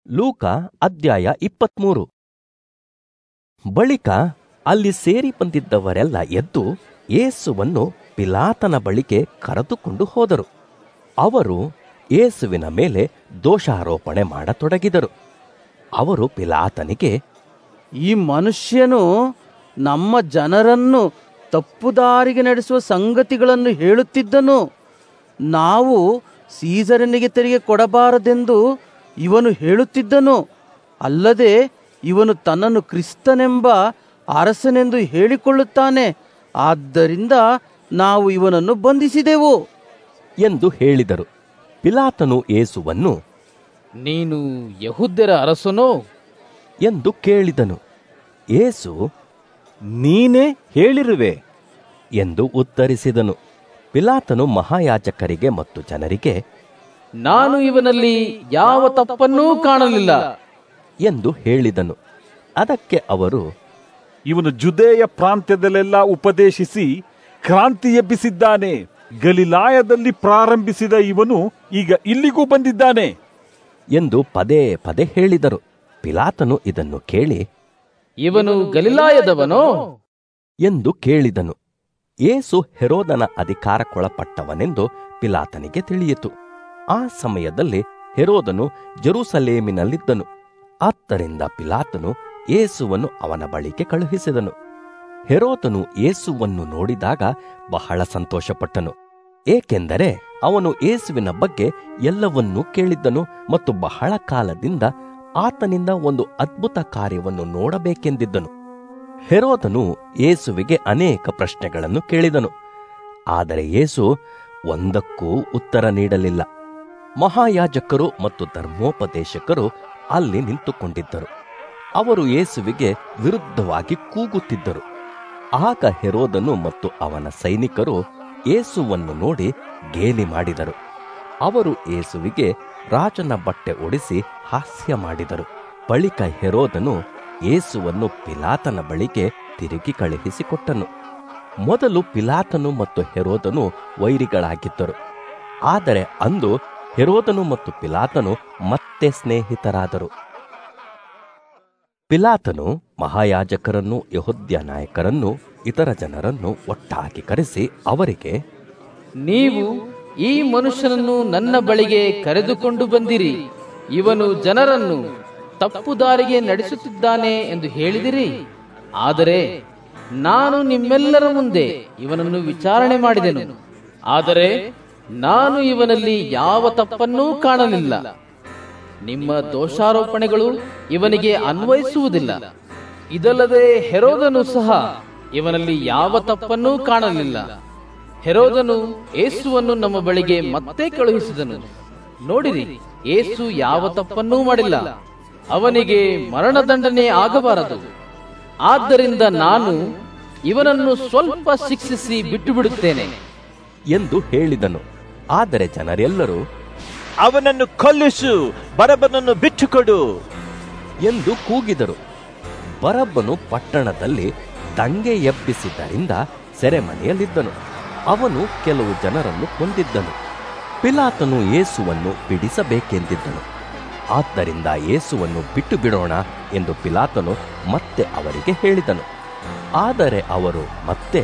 ಲೂಕ ಅಧ್ಯಾಯ ಇಪ್ಪತ್ಮೂರು ಬಳಿಕ ಅಲ್ಲಿ ಸೇರಿ ಬಂದಿದ್ದವರೆಲ್ಲ ಎದ್ದು ಯೇಸುವನ್ನು ಪಿಲಾತನ ಬಳಿಗೆ ಕರೆದುಕೊಂಡು ಹೋದರು ಅವರು ಯೇಸುವಿನ ಮೇಲೆ ದೋಷಾರೋಪಣೆ ಮಾಡತೊಡಗಿದರು ಅವರು ಪಿಲಾತನಿಗೆ ಈ ಮನುಷ್ಯನು ನಮ್ಮ ಜನರನ್ನು ತಪ್ಪುದಾರಿಗೆ ನಡೆಸುವ ಸಂಗತಿಗಳನ್ನು ಹೇಳುತ್ತಿದ್ದನು ನಾವು ಸೀಸರನಿಗೆ ತೆರಿಗೆ ಕೊಡಬಾರದೆಂದು ಇವನು ಹೇಳುತ್ತಿದ್ದನು ಅಲ್ಲದೆ ಇವನು ತನ್ನನ್ನು ಕ್ರಿಸ್ತನೆಂಬ ಅರಸನೆಂದು ಹೇಳಿಕೊಳ್ಳುತ್ತಾನೆ ಆದ್ದರಿಂದ ನಾವು ಇವನನ್ನು ಬಂಧಿಸಿದೆವು ಎಂದು ಹೇಳಿದರು ಪಿಲಾತನು ಯೇಸುವನ್ನು ನೀನು ಯಹುದ್ಯರ ಅರಸನೋ ಎಂದು ಕೇಳಿದನು ಯೇಸು ನೀನೇ ಹೇಳಿರುವೆ ಎಂದು ಉತ್ತರಿಸಿದನು ಪಿಲಾತನು ಮಹಾಯಾಜಕರಿಗೆ ಮತ್ತು ಜನರಿಗೆ ನಾನು ಇವನಲ್ಲಿ ಯಾವ ತಪ್ಪನ್ನೂ ಕಾಣಲಿಲ್ಲ ಎಂದು ಹೇಳಿದನು ಅದಕ್ಕೆ ಅವರು ಇವನು ಜುದೇಯ ಪ್ರಾಂತ್ಯದಲ್ಲೆಲ್ಲ ಉಪದೇಶಿಸಿ ಕ್ರಾಂತಿ ಎಬ್ಬಿಸಿದ್ದಾನೆ ಗಲಿಲಾಯದಲ್ಲಿ ಪ್ರಾರಂಭಿಸಿದ ಇವನು ಈಗ ಇಲ್ಲಿಗೂ ಬಂದಿದ್ದಾನೆ ಎಂದು ಪದೇ ಪದೇ ಹೇಳಿದರು ಪಿಲಾತನು ಇದನ್ನು ಕೇಳಿ ಇವನು ಗಲಿಲಾಯದವನೋ ಎಂದು ಕೇಳಿದನು ಏಸು ಹೆರೋದನ ಅಧಿಕಾರಕ್ಕೊಳಪಟ್ಟವನೆಂದು ಪಿಲಾತನಿಗೆ ತಿಳಿಯಿತು ಆ ಸಮಯದಲ್ಲಿ ಹೆರೋದನು ಜೆರೂಸಲೇಮಿನಲ್ಲಿದ್ದನು ಆದ್ದರಿಂದ ಪಿಲಾತನು ಏಸುವನ್ನು ಅವನ ಬಳಿಗೆ ಕಳುಹಿಸಿದನು ಹೆರೋದನು ಏಸುವನ್ನು ನೋಡಿದಾಗ ಬಹಳ ಸಂತೋಷಪಟ್ಟನು ಏಕೆಂದರೆ ಅವನು ಏಸುವಿನ ಬಗ್ಗೆ ಎಲ್ಲವನ್ನೂ ಕೇಳಿದ್ದನು ಮತ್ತು ಬಹಳ ಕಾಲದಿಂದ ಆತನಿಂದ ಒಂದು ಅದ್ಭುತ ಕಾರ್ಯವನ್ನು ನೋಡಬೇಕೆಂದಿದ್ದನು ಹೆರೋದನು ಯೇಸುವಿಗೆ ಅನೇಕ ಪ್ರಶ್ನೆಗಳನ್ನು ಕೇಳಿದನು ಆದರೆ ಯೇಸು ಒಂದಕ್ಕೂ ಉತ್ತರ ನೀಡಲಿಲ್ಲ ಮಹಾಯಾಜಕರು ಮತ್ತು ಧರ್ಮೋಪದೇಶಕರು ಅಲ್ಲಿ ನಿಂತುಕೊಂಡಿದ್ದರು ಅವರು ಯೇಸುವಿಗೆ ವಿರುದ್ಧವಾಗಿ ಕೂಗುತ್ತಿದ್ದರು ಆಗ ಹೆರೋದನು ಮತ್ತು ಅವನ ಸೈನಿಕರು ಯೇಸುವನ್ನು ನೋಡಿ ಗೇಲಿ ಮಾಡಿದರು ಅವರು ಯೇಸುವಿಗೆ ರಾಜನ ಬಟ್ಟೆ ಒಡಿಸಿ ಹಾಸ್ಯ ಮಾಡಿದರು ಬಳಿಕ ಹೆರೋದನು ಯೇಸುವನ್ನು ಪಿಲಾತನ ಬಳಿಗೆ ತಿರುಗಿ ಕಳುಹಿಸಿಕೊಟ್ಟನು ಮೊದಲು ಪಿಲಾತನು ಮತ್ತು ಹೆರೋದನು ವೈರಿಗಳಾಗಿದ್ದರು ಆದರೆ ಅಂದು ಹೆರೋದನು ಮತ್ತು ಪಿಲಾತನು ಮತ್ತೆ ಸ್ನೇಹಿತರಾದರು ಪಿಲಾತನು ಮಹಾಯಾಜಕರನ್ನು ಯಹೋದ್ಯ ನಾಯಕರನ್ನು ಇತರ ಜನರನ್ನು ಒಟ್ಟಾಗಿ ಕರೆಸಿ ಅವರಿಗೆ ನೀವು ಈ ಮನುಷ್ಯನನ್ನು ನನ್ನ ಬಳಿಗೆ ಕರೆದುಕೊಂಡು ಬಂದಿರಿ ಇವನು ಜನರನ್ನು ತಪ್ಪು ದಾರಿಗೆ ನಡೆಸುತ್ತಿದ್ದಾನೆ ಎಂದು ಹೇಳಿದಿರಿ ಆದರೆ ನಾನು ನಿಮ್ಮೆಲ್ಲರ ಮುಂದೆ ಇವನನ್ನು ವಿಚಾರಣೆ ಮಾಡಿದೆನು ಆದರೆ ನಾನು ಇವನಲ್ಲಿ ಯಾವ ತಪ್ಪನ್ನೂ ಕಾಣಲಿಲ್ಲ ನಿಮ್ಮ ದೋಷಾರೋಪಣೆಗಳು ಇವನಿಗೆ ಅನ್ವಯಿಸುವುದಿಲ್ಲ ಇದಲ್ಲದೆ ಹೆರೋದನು ಸಹ ಇವನಲ್ಲಿ ಯಾವ ತಪ್ಪನ್ನೂ ಕಾಣಲಿಲ್ಲ ಹೆರೋದನು ಏಸುವನ್ನು ನಮ್ಮ ಬಳಿಗೆ ಮತ್ತೆ ಕಳುಹಿಸಿದನು ನೋಡಿರಿ ಏಸು ಯಾವ ತಪ್ಪನ್ನೂ ಮಾಡಿಲ್ಲ ಅವನಿಗೆ ಮರಣದಂಡನೆ ಆಗಬಾರದು ಆದ್ದರಿಂದ ನಾನು ಇವನನ್ನು ಸ್ವಲ್ಪ ಶಿಕ್ಷಿಸಿ ಬಿಟ್ಟು ಬಿಡುತ್ತೇನೆ ಎಂದು ಹೇಳಿದನು ಆದರೆ ಜನರೆಲ್ಲರೂ ಅವನನ್ನು ಕೊಲ್ಲಿಸು ಬರಬನನ್ನು ಬಿಟ್ಟುಕೊಡು ಎಂದು ಕೂಗಿದರು ಬರಬ್ಬನು ಪಟ್ಟಣದಲ್ಲಿ ದಂಗೆ ಎಬ್ಬಿಸಿದ್ದರಿಂದ ಸೆರೆಮನೆಯಲ್ಲಿದ್ದನು ಅವನು ಕೆಲವು ಜನರನ್ನು ಕೊಂದಿದ್ದನು ಪಿಲಾತನು ಯೇಸುವನ್ನು ಬಿಡಿಸಬೇಕೆಂದಿದ್ದನು ಆದ್ದರಿಂದ ಯೇಸುವನ್ನು ಬಿಟ್ಟು ಬಿಡೋಣ ಎಂದು ಪಿಲಾತನು ಮತ್ತೆ ಅವರಿಗೆ ಹೇಳಿದನು ಆದರೆ ಅವರು ಮತ್ತೆ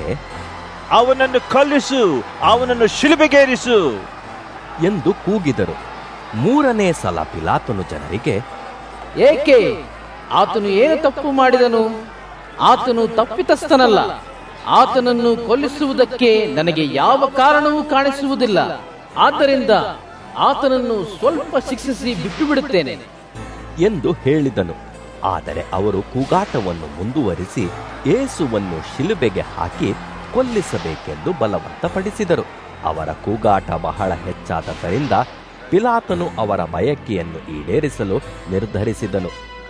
ಅವನನ್ನು ಕೊಲ್ಲಿಸು ಅವನನ್ನು ಶಿಲುಬೆಗೇರಿಸು ಎಂದು ಕೂಗಿದರು ಮೂರನೇ ಸಲ ಪಿಲಾತನು ಜನರಿಗೆ ಏಕೆ ಆತನು ಏನು ತಪ್ಪು ಮಾಡಿದನು ಆತನು ತಪ್ಪಿತಸ್ಥನಲ್ಲ ಆತನನ್ನು ಕೊಲ್ಲಿಸುವುದಕ್ಕೆ ನನಗೆ ಯಾವ ಕಾರಣವೂ ಕಾಣಿಸುವುದಿಲ್ಲ ಆದ್ದರಿಂದ ಆತನನ್ನು ಸ್ವಲ್ಪ ಶಿಕ್ಷಿಸಿ ಬಿಟ್ಟು ಬಿಡುತ್ತೇನೆ ಎಂದು ಹೇಳಿದನು ಆದರೆ ಅವರು ಕೂಗಾಟವನ್ನು ಮುಂದುವರಿಸಿ ಏಸುವನ್ನು ಶಿಲುಬೆಗೆ ಹಾಕಿ ಕೊಲ್ಲಿಸಬೇಕೆಂದು ಬಲವಂತಪಡಿಸಿದರು ಅವರ ಕೂಗಾಟ ಬಹಳ ಹೆಚ್ಚಾದದರಿಂದ ಪಿಲಾತನು ಅವರ ಬಯಕೆಯನ್ನು ಈಡೇರಿಸಲು ನಿರ್ಧರಿಸಿದನು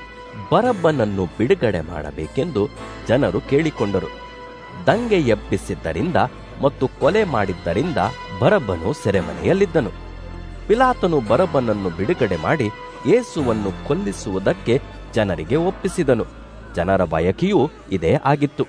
ಬರಬ್ಬನನ್ನು ಬಿಡುಗಡೆ ಮಾಡಬೇಕೆಂದು ಜನರು ಕೇಳಿಕೊಂಡರು ದಂಗೆ ಎಬ್ಬಿಸಿದ್ದರಿಂದ ಮತ್ತು ಕೊಲೆ ಮಾಡಿದ್ದರಿಂದ ಬರಬ್ಬನು ಸೆರೆಮನೆಯಲ್ಲಿದ್ದನು ಪಿಲಾತನು ಬರಬ್ಬನನ್ನು ಬಿಡುಗಡೆ ಮಾಡಿ ಯೇಸುವನ್ನು ಕೊಲ್ಲಿಸುವುದಕ್ಕೆ ಜನರಿಗೆ ಒಪ್ಪಿಸಿದನು ಜನರ ಬಯಕೆಯೂ ಇದೇ ಆಗಿತ್ತು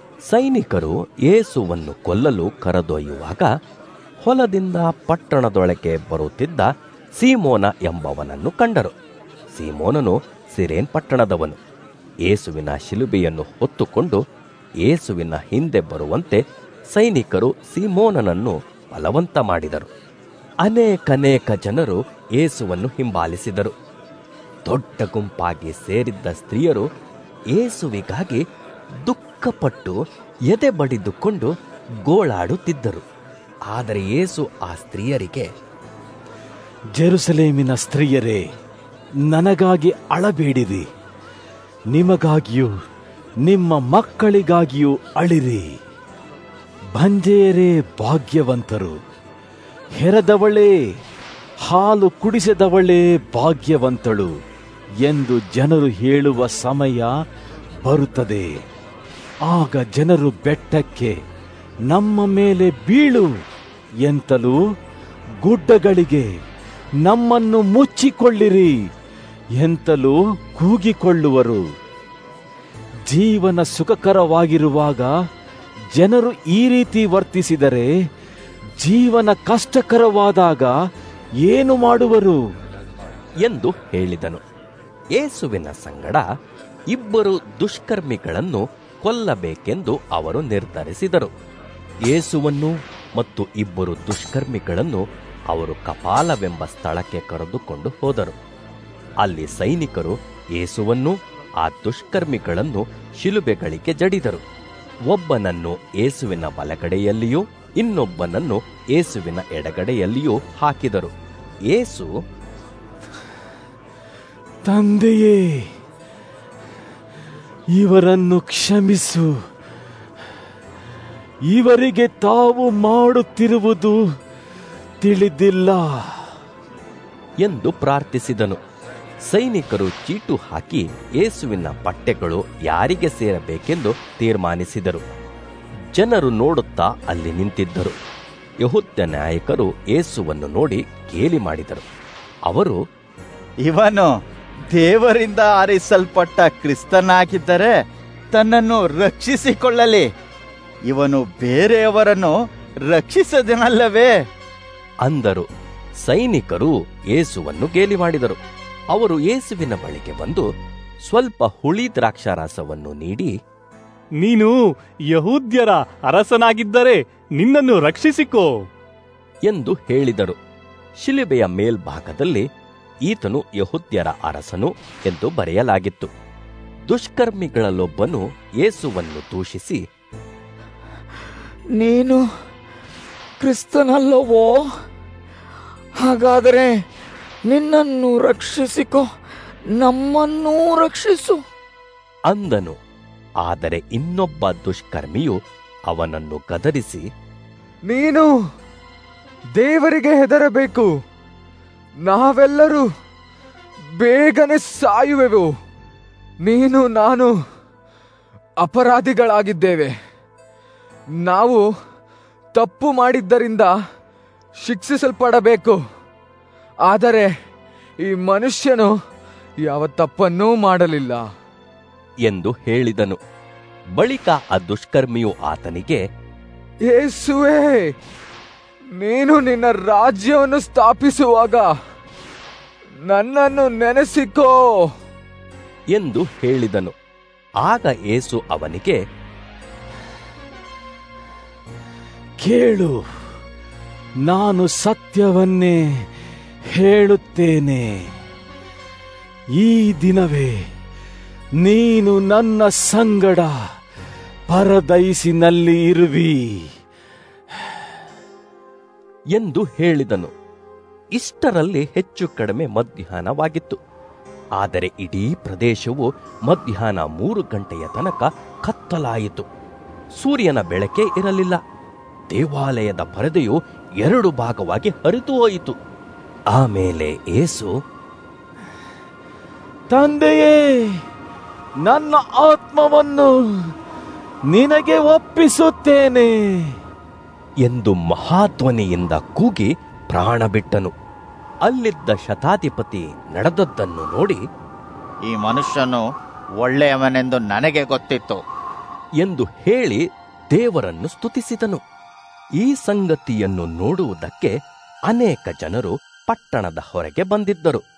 ಸೈನಿಕರು ಯೇಸುವನ್ನು ಕೊಲ್ಲಲು ಕರೆದೊಯ್ಯುವಾಗ ಹೊಲದಿಂದ ಪಟ್ಟಣದೊಳಗೆ ಬರುತ್ತಿದ್ದ ಸೀಮೋನ ಎಂಬವನನ್ನು ಕಂಡರು ಸೀಮೋನನು ಸಿರೇನ್ ಪಟ್ಟಣದವನು ಏಸುವಿನ ಶಿಲುಬೆಯನ್ನು ಹೊತ್ತುಕೊಂಡು ಏಸುವಿನ ಹಿಂದೆ ಬರುವಂತೆ ಸೈನಿಕರು ಸೀಮೋನನನ್ನು ಬಲವಂತ ಮಾಡಿದರು ಅನೇಕನೇಕ ಜನರು ಏಸುವನ್ನು ಹಿಂಬಾಲಿಸಿದರು ದೊಡ್ಡ ಗುಂಪಾಗಿ ಸೇರಿದ್ದ ಸ್ತ್ರೀಯರು ಏಸುವಿಗಾಗಿ ದುಃಖಪಟ್ಟು ಎದೆ ಬಡಿದುಕೊಂಡು ಗೋಳಾಡುತ್ತಿದ್ದರು ಆದರೆ ಏಸು ಆ ಸ್ತ್ರೀಯರಿಗೆ ಜೆರುಸಲೇಮಿನ ಸ್ತ್ರೀಯರೇ ನನಗಾಗಿ ಅಳಬೇಡಿರಿ ನಿಮಗಾಗಿಯೂ ನಿಮ್ಮ ಮಕ್ಕಳಿಗಾಗಿಯೂ ಅಳಿರಿ ಬಂಜೆಯರೇ ಭಾಗ್ಯವಂತರು ಹೆರದವಳೇ ಹಾಲು ಕುಡಿಸದವಳೇ ಭಾಗ್ಯವಂತಳು ಎಂದು ಜನರು ಹೇಳುವ ಸಮಯ ಬರುತ್ತದೆ ಆಗ ಜನರು ಬೆಟ್ಟಕ್ಕೆ ನಮ್ಮ ಮೇಲೆ ಬೀಳು ಎಂತಲೂ ಗುಡ್ಡಗಳಿಗೆ ನಮ್ಮನ್ನು ಮುಚ್ಚಿಕೊಳ್ಳಿರಿ ಎಂತಲೂ ಕೂಗಿಕೊಳ್ಳುವರು ಜೀವನ ಸುಖಕರವಾಗಿರುವಾಗ ಜನರು ಈ ರೀತಿ ವರ್ತಿಸಿದರೆ ಜೀವನ ಕಷ್ಟಕರವಾದಾಗ ಏನು ಮಾಡುವರು ಎಂದು ಹೇಳಿದನು ಏಸುವಿನ ಸಂಗಡ ಇಬ್ಬರು ದುಷ್ಕರ್ಮಿಗಳನ್ನು ಕೊಲ್ಲಬೇಕೆಂದು ಅವರು ನಿರ್ಧರಿಸಿದರು ಏಸುವನ್ನು ಮತ್ತು ಇಬ್ಬರು ದುಷ್ಕರ್ಮಿಗಳನ್ನು ಅವರು ಕಪಾಲವೆಂಬ ಸ್ಥಳಕ್ಕೆ ಕರೆದುಕೊಂಡು ಹೋದರು ಅಲ್ಲಿ ಸೈನಿಕರು ಏಸುವನ್ನು ಆ ದುಷ್ಕರ್ಮಿಗಳನ್ನು ಶಿಲುಬೆಗಳಿಗೆ ಜಡಿದರು ಒಬ್ಬನನ್ನು ಏಸುವಿನ ಬಲಗಡೆಯಲ್ಲಿಯೂ ಇನ್ನೊಬ್ಬನನ್ನು ಏಸುವಿನ ಎಡಗಡೆಯಲ್ಲಿಯೂ ಹಾಕಿದರು ಏಸು ತಂದೆಯೇ ಇವರನ್ನು ಕ್ಷಮಿಸು ಇವರಿಗೆ ತಾವು ಮಾಡುತ್ತಿರುವುದು ತಿಳಿದಿಲ್ಲ ಎಂದು ಪ್ರಾರ್ಥಿಸಿದನು ಸೈನಿಕರು ಚೀಟು ಹಾಕಿ ಏಸುವಿನ ಬಟ್ಟೆಗಳು ಯಾರಿಗೆ ಸೇರಬೇಕೆಂದು ತೀರ್ಮಾನಿಸಿದರು ಜನರು ನೋಡುತ್ತಾ ಅಲ್ಲಿ ನಿಂತಿದ್ದರು ಯಹುದ್ಯ ನಾಯಕರು ಏಸುವನ್ನು ನೋಡಿ ಗೇಲಿ ಮಾಡಿದರು ಅವರು ಇವನು ದೇವರಿಂದ ಆರಿಸಲ್ಪಟ್ಟ ಕ್ರಿಸ್ತನಾಗಿದ್ದರೆ ತನ್ನನ್ನು ರಕ್ಷಿಸಿಕೊಳ್ಳಲಿ ಇವನು ಬೇರೆಯವರನ್ನು ರಕ್ಷಿಸದನಲ್ಲವೇ ಅಂದರು ಸೈನಿಕರು ಏಸುವನ್ನು ಗೇಲಿ ಮಾಡಿದರು ಅವರು ಏಸುವಿನ ಬಳಿಗೆ ಬಂದು ಸ್ವಲ್ಪ ಹುಳಿ ದ್ರಾಕ್ಷಾರಸವನ್ನು ನೀಡಿ ನೀನು ಯಹೂದ್ಯರ ಅರಸನಾಗಿದ್ದರೆ ನಿನ್ನನ್ನು ರಕ್ಷಿಸಿಕೋ ಎಂದು ಹೇಳಿದರು ಶಿಲುಬೆಯ ಮೇಲ್ಭಾಗದಲ್ಲಿ ಈತನು ಯಹುದ್ಯರ ಅರಸನು ಎಂದು ಬರೆಯಲಾಗಿತ್ತು ದುಷ್ಕರ್ಮಿಗಳಲ್ಲೊಬ್ಬನು ಯೇಸುವನ್ನು ದೂಷಿಸಿ ನೀನು ಕ್ರಿಸ್ತನಲ್ಲವೋ ಹಾಗಾದರೆ ನಿನ್ನನ್ನು ರಕ್ಷಿಸಿಕೊ ನಮ್ಮನ್ನೂ ರಕ್ಷಿಸು ಅಂದನು ಆದರೆ ಇನ್ನೊಬ್ಬ ದುಷ್ಕರ್ಮಿಯು ಅವನನ್ನು ಗದರಿಸಿ ನೀನು ದೇವರಿಗೆ ಹೆದರಬೇಕು ನಾವೆಲ್ಲರೂ ಬೇಗನೆ ಸಾಯುವೆವು ನೀನು ನಾನು ಅಪರಾಧಿಗಳಾಗಿದ್ದೇವೆ ನಾವು ತಪ್ಪು ಮಾಡಿದ್ದರಿಂದ ಶಿಕ್ಷಿಸಲ್ಪಡಬೇಕು ಆದರೆ ಈ ಮನುಷ್ಯನು ಯಾವ ತಪ್ಪನ್ನೂ ಮಾಡಲಿಲ್ಲ ಎಂದು ಹೇಳಿದನು ಬಳಿಕ ಆ ದುಷ್ಕರ್ಮಿಯು ಆತನಿಗೆ ಯೇಸುವೇ ನೀನು ನಿನ್ನ ರಾಜ್ಯವನ್ನು ಸ್ಥಾಪಿಸುವಾಗ ನನ್ನನ್ನು ನೆನೆಸಿಕೋ ಎಂದು ಹೇಳಿದನು ಆಗ ಏಸು ಅವನಿಗೆ ಕೇಳು ನಾನು ಸತ್ಯವನ್ನೇ ಹೇಳುತ್ತೇನೆ ಈ ದಿನವೇ ನೀನು ನನ್ನ ಸಂಗಡ ಪರದೈಸಿನಲ್ಲಿ ಇರುವಿ ಎಂದು ಹೇಳಿದನು ಇಷ್ಟರಲ್ಲಿ ಹೆಚ್ಚು ಕಡಿಮೆ ಮಧ್ಯಾಹ್ನವಾಗಿತ್ತು ಆದರೆ ಇಡೀ ಪ್ರದೇಶವು ಮಧ್ಯಾಹ್ನ ಮೂರು ಗಂಟೆಯ ತನಕ ಕತ್ತಲಾಯಿತು ಸೂರ್ಯನ ಬೆಳಕೆ ಇರಲಿಲ್ಲ ದೇವಾಲಯದ ಪರದೆಯು ಎರಡು ಭಾಗವಾಗಿ ಹರಿದು ಹೋಯಿತು ಆಮೇಲೆ ಏಸು ತಂದೆಯೇ ನನ್ನ ಆತ್ಮವನ್ನು ನಿನಗೆ ಒಪ್ಪಿಸುತ್ತೇನೆ ಎಂದು ಮಹಾಧ್ವನಿಯಿಂದ ಕೂಗಿ ಪ್ರಾಣ ಬಿಟ್ಟನು ಅಲ್ಲಿದ್ದ ಶತಾಧಿಪತಿ ನಡೆದದ್ದನ್ನು ನೋಡಿ ಈ ಮನುಷ್ಯನು ಒಳ್ಳೆಯವನೆಂದು ನನಗೆ ಗೊತ್ತಿತ್ತು ಎಂದು ಹೇಳಿ ದೇವರನ್ನು ಸ್ತುತಿಸಿದನು ಈ ಸಂಗತಿಯನ್ನು ನೋಡುವುದಕ್ಕೆ ಅನೇಕ ಜನರು ಪಟ್ಟಣದ ಹೊರಗೆ ಬಂದಿದ್ದರು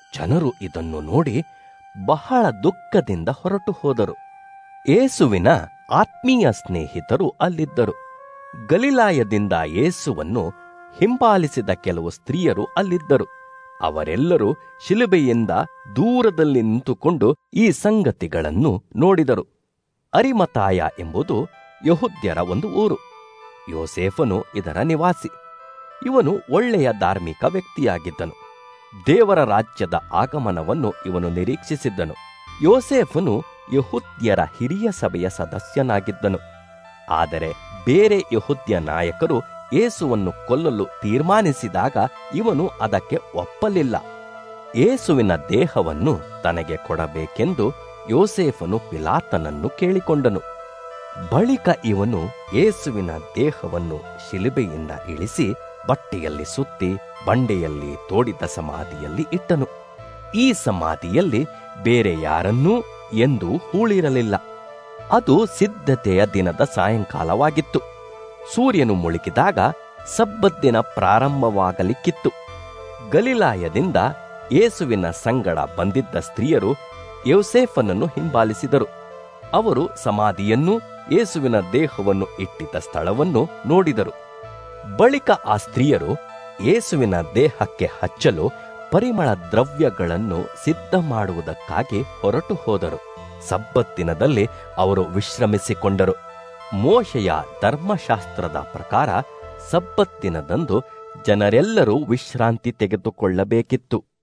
ಜನರು ಇದನ್ನು ನೋಡಿ ಬಹಳ ದುಃಖದಿಂದ ಹೊರಟು ಹೋದರು ಏಸುವಿನ ಆತ್ಮೀಯ ಸ್ನೇಹಿತರು ಅಲ್ಲಿದ್ದರು ಗಲಿಲಾಯದಿಂದ ಯೇಸುವನ್ನು ಹಿಂಬಾಲಿಸಿದ ಕೆಲವು ಸ್ತ್ರೀಯರು ಅಲ್ಲಿದ್ದರು ಅವರೆಲ್ಲರೂ ಶಿಲುಬೆಯಿಂದ ದೂರದಲ್ಲಿ ನಿಂತುಕೊಂಡು ಈ ಸಂಗತಿಗಳನ್ನು ನೋಡಿದರು ಅರಿಮತಾಯ ಎಂಬುದು ಯಹುದ್ಯರ ಒಂದು ಊರು ಯೋಸೇಫನು ಇದರ ನಿವಾಸಿ ಇವನು ಒಳ್ಳೆಯ ಧಾರ್ಮಿಕ ವ್ಯಕ್ತಿಯಾಗಿದ್ದನು ದೇವರ ರಾಜ್ಯದ ಆಗಮನವನ್ನು ಇವನು ನಿರೀಕ್ಷಿಸಿದ್ದನು ಯೋಸೇಫನು ಯಹುದ್ಯರ ಹಿರಿಯ ಸಭೆಯ ಸದಸ್ಯನಾಗಿದ್ದನು ಆದರೆ ಬೇರೆ ಯಹುದ್ಯ ನಾಯಕರು ಏಸುವನ್ನು ಕೊಲ್ಲಲು ತೀರ್ಮಾನಿಸಿದಾಗ ಇವನು ಅದಕ್ಕೆ ಒಪ್ಪಲಿಲ್ಲ ಏಸುವಿನ ದೇಹವನ್ನು ತನಗೆ ಕೊಡಬೇಕೆಂದು ಯೋಸೇಫನು ಪಿಲಾತನನ್ನು ಕೇಳಿಕೊಂಡನು ಬಳಿಕ ಇವನು ಏಸುವಿನ ದೇಹವನ್ನು ಶಿಲುಬೆಯಿಂದ ಇಳಿಸಿ ಬಟ್ಟೆಯಲ್ಲಿ ಸುತ್ತಿ ಬಂಡೆಯಲ್ಲಿ ತೋಡಿದ ಸಮಾಧಿಯಲ್ಲಿ ಇಟ್ಟನು ಈ ಸಮಾಧಿಯಲ್ಲಿ ಬೇರೆ ಯಾರನ್ನೂ ಎಂದು ಹೂಳಿರಲಿಲ್ಲ ಅದು ಸಿದ್ಧತೆಯ ದಿನದ ಸಾಯಂಕಾಲವಾಗಿತ್ತು ಸೂರ್ಯನು ಮುಳುಗಿದಾಗ ಸಬ್ಬತ್ತಿನ ಪ್ರಾರಂಭವಾಗಲಿಕ್ಕಿತ್ತು ಗಲಿಲಾಯದಿಂದ ಯೇಸುವಿನ ಸಂಗಡ ಬಂದಿದ್ದ ಸ್ತ್ರೀಯರು ಯೋಸೇಫನನ್ನು ಹಿಂಬಾಲಿಸಿದರು ಅವರು ಸಮಾಧಿಯನ್ನು ಯೇಸುವಿನ ದೇಹವನ್ನು ಇಟ್ಟಿದ್ದ ಸ್ಥಳವನ್ನು ನೋಡಿದರು ಬಳಿಕ ಆ ಸ್ತ್ರೀಯರು ಯೇಸುವಿನ ದೇಹಕ್ಕೆ ಹಚ್ಚಲು ಪರಿಮಳ ದ್ರವ್ಯಗಳನ್ನು ಸಿದ್ಧ ಮಾಡುವುದಕ್ಕಾಗಿ ಹೊರಟು ಹೋದರು ಸಬ್ಬತ್ತಿನದಲ್ಲಿ ಅವರು ವಿಶ್ರಮಿಸಿಕೊಂಡರು ಮೋಶೆಯ ಧರ್ಮಶಾಸ್ತ್ರದ ಪ್ರಕಾರ ಸಬ್ಬತ್ತಿನದಂದು ಜನರೆಲ್ಲರೂ ವಿಶ್ರಾಂತಿ ತೆಗೆದುಕೊಳ್ಳಬೇಕಿತ್ತು